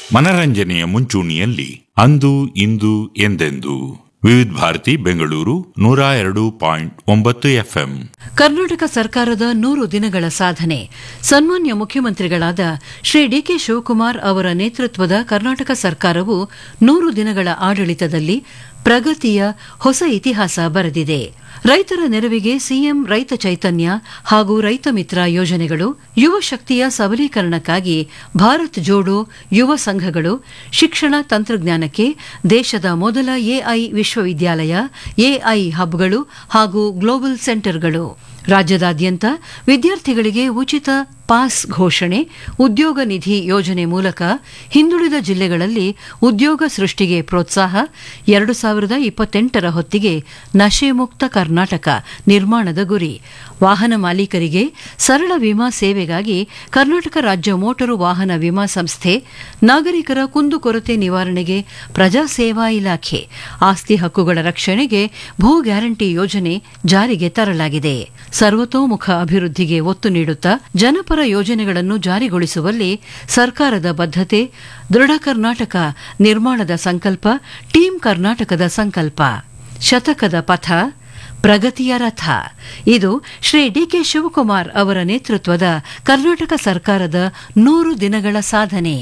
ಮನರಂಜನೆಯ ಮುಂಚೂಣಿಯಲ್ಲಿ ಅಂದು ಇಂದು ಎಂದೆಂದು ವಿವಿಧ ಭಾರತಿ ಬೆಂಗಳೂರು ನೂರ ಎರಡು ಪಾಯಿಂಟ್ ಒಂಬತ್ತು ಎಫ್ಎಂ ಕರ್ನಾಟಕ ಸರ್ಕಾರದ ನೂರು ದಿನಗಳ ಸಾಧನೆ ಸನ್ಮಾನ್ಯ ಮುಖ್ಯಮಂತ್ರಿಗಳಾದ ಶ್ರೀ ಡಿಕೆ ಶಿವಕುಮಾರ್ ಅವರ ನೇತೃತ್ವದ ಕರ್ನಾಟಕ ಸರ್ಕಾರವು ನೂರು ದಿನಗಳ ಆಡಳಿತದಲ್ಲಿ ಪ್ರಗತಿಯ ಹೊಸ ಇತಿಹಾಸ ಬರೆದಿದೆ ರೈತರ ನೆರವಿಗೆ ಸಿಎಂ ರೈತ ಚೈತನ್ಯ ಹಾಗೂ ರೈತ ಮಿತ್ರ ಯೋಜನೆಗಳು ಯುವ ಶಕ್ತಿಯ ಸಬಲೀಕರಣಕ್ಕಾಗಿ ಭಾರತ್ ಜೋಡೋ ಯುವ ಸಂಘಗಳು ಶಿಕ್ಷಣ ತಂತ್ರಜ್ಞಾನಕ್ಕೆ ದೇಶದ ಮೊದಲ ಎಐ ವಿಶ್ವವಿದ್ಯಾಲಯ ಎಐ ಹಬ್ಗಳು ಹಾಗೂ ಗ್ಲೋಬಲ್ ಸೆಂಟರ್ಗಳು ರಾಜ್ಯದಾದ್ಯಂತ ವಿದ್ಯಾರ್ಥಿಗಳಿಗೆ ಉಚಿತ ಪಾಸ್ ಘೋಷಣೆ ಉದ್ಯೋಗ ನಿಧಿ ಯೋಜನೆ ಮೂಲಕ ಹಿಂದುಳಿದ ಜಿಲ್ಲೆಗಳಲ್ಲಿ ಉದ್ಯೋಗ ಸೃಷ್ಟಿಗೆ ಪ್ರೋತ್ಸಾಹ ಎರಡು ಸಾವಿರದ ಇಪ್ಪತ್ತೆಂಟರ ಹೊತ್ತಿಗೆ ನಶೆ ಮುಕ್ತ ಕರ್ನಾಟಕ ನಿರ್ಮಾಣದ ಗುರಿ ವಾಹನ ಮಾಲೀಕರಿಗೆ ಸರಳ ವಿಮಾ ಸೇವೆಗಾಗಿ ಕರ್ನಾಟಕ ರಾಜ್ಯ ಮೋಟರು ವಾಹನ ವಿಮಾ ಸಂಸ್ಥೆ ನಾಗರಿಕರ ಕುಂದುಕೊರತೆ ನಿವಾರಣೆಗೆ ಪ್ರಜಾ ಸೇವಾ ಇಲಾಖೆ ಆಸ್ತಿ ಹಕ್ಕುಗಳ ರಕ್ಷಣೆಗೆ ಭೂ ಗ್ಯಾರಂಟಿ ಯೋಜನೆ ಜಾರಿಗೆ ತರಲಾಗಿದೆ ಸರ್ವತೋಮುಖ ಅಭಿವೃದ್ಧಿಗೆ ಒತ್ತು ನೀಡುತ್ತಾ ಜನಪರ ಯೋಜನೆಗಳನ್ನು ಜಾರಿಗೊಳಿಸುವಲ್ಲಿ ಸರ್ಕಾರದ ಬದ್ಧತೆ ದೃಢ ಕರ್ನಾಟಕ ನಿರ್ಮಾಣದ ಸಂಕಲ್ಪ ಟೀಂ ಕರ್ನಾಟಕದ ಸಂಕಲ್ಪ ಶತಕದ ಪಥ ಪ್ರಗತಿಯ ರಥ ಇದು ಶ್ರೀ ಡಿಕೆ ಶಿವಕುಮಾರ್ ಅವರ ನೇತೃತ್ವದ ಕರ್ನಾಟಕ ಸರ್ಕಾರದ ನೂರು ದಿನಗಳ ಸಾಧನೆ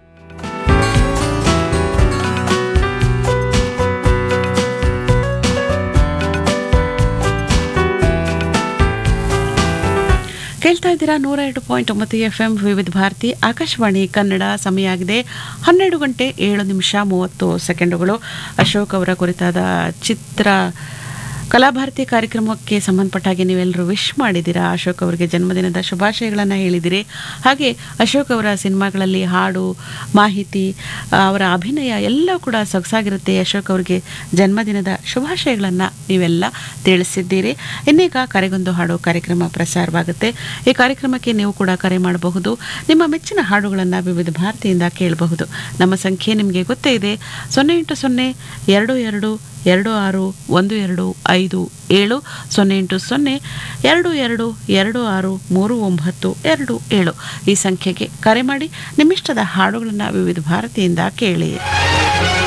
ಕೇಳ್ತಾ ಇದ್ದೀರಾ ನೂರ ಎರಡು ಪಾಯಿಂಟ್ ಒಂಬತ್ತು ಎಫ್ ಎಂ ವಿವಿಧ ಭಾರತಿ ಆಕಾಶವಾಣಿ ಕನ್ನಡ ಸಮಯ ಆಗಿದೆ ಹನ್ನೆರಡು ಗಂಟೆ ಏಳು ನಿಮಿಷ ಮೂವತ್ತು ಸೆಕೆಂಡುಗಳು ಅಶೋಕ್ ಅವರ ಕುರಿತಾದ ಚಿತ್ರ ಕಲಾಭಾರತಿ ಕಾರ್ಯಕ್ರಮಕ್ಕೆ ಸಂಬಂಧಪಟ್ಟ ಹಾಗೆ ನೀವೆಲ್ಲರೂ ವಿಶ್ ಮಾಡಿದ್ದೀರಾ ಅಶೋಕ್ ಅವರಿಗೆ ಜನ್ಮದಿನದ ಶುಭಾಶಯಗಳನ್ನು ಹೇಳಿದಿರಿ ಹಾಗೆ ಅಶೋಕ್ ಅವರ ಸಿನಿಮಾಗಳಲ್ಲಿ ಹಾಡು ಮಾಹಿತಿ ಆ, ಅವರ ಅಭಿನಯ ಎಲ್ಲ ಕೂಡ ಸೊಗಸಾಗಿರುತ್ತೆ ಅಶೋಕ್ ಅವರಿಗೆ ಜನ್ಮದಿನದ ಶುಭಾಶಯಗಳನ್ನು ನೀವೆಲ್ಲ ತಿಳಿಸಿದ್ದೀರಿ ಇನ್ನೀಗ ಕರೆಗೊಂದು ಹಾಡು ಕಾರ್ಯಕ್ರಮ ಪ್ರಸಾರವಾಗುತ್ತೆ ಈ ಕಾರ್ಯಕ್ರಮಕ್ಕೆ ನೀವು ಕೂಡ ಕರೆ ಮಾಡಬಹುದು ನಿಮ್ಮ ಮೆಚ್ಚಿನ ಹಾಡುಗಳನ್ನು ವಿವಿಧ ಭಾರತಿಯಿಂದ ಕೇಳಬಹುದು ನಮ್ಮ ಸಂಖ್ಯೆ ನಿಮಗೆ ಗೊತ್ತೇ ಇದೆ ಸೊನ್ನೆ ಎಂಟು ಸೊನ್ನೆ ಎರಡು ಎರಡು ಎರಡು ಆರು ಒಂದು ಎರಡು ಐದು ಏಳು ಸೊನ್ನೆ ಎಂಟು ಸೊನ್ನೆ ಎರಡು ಎರಡು ಎರಡು ಆರು ಮೂರು ಒಂಬತ್ತು ಎರಡು ಏಳು ಈ ಸಂಖ್ಯೆಗೆ ಕರೆ ಮಾಡಿ ನಿಮ್ಮಿಷ್ಟದ ಹಾಡುಗಳನ್ನು ವಿವಿಧ ಭಾರತಿಯಿಂದ ಕೇಳಿ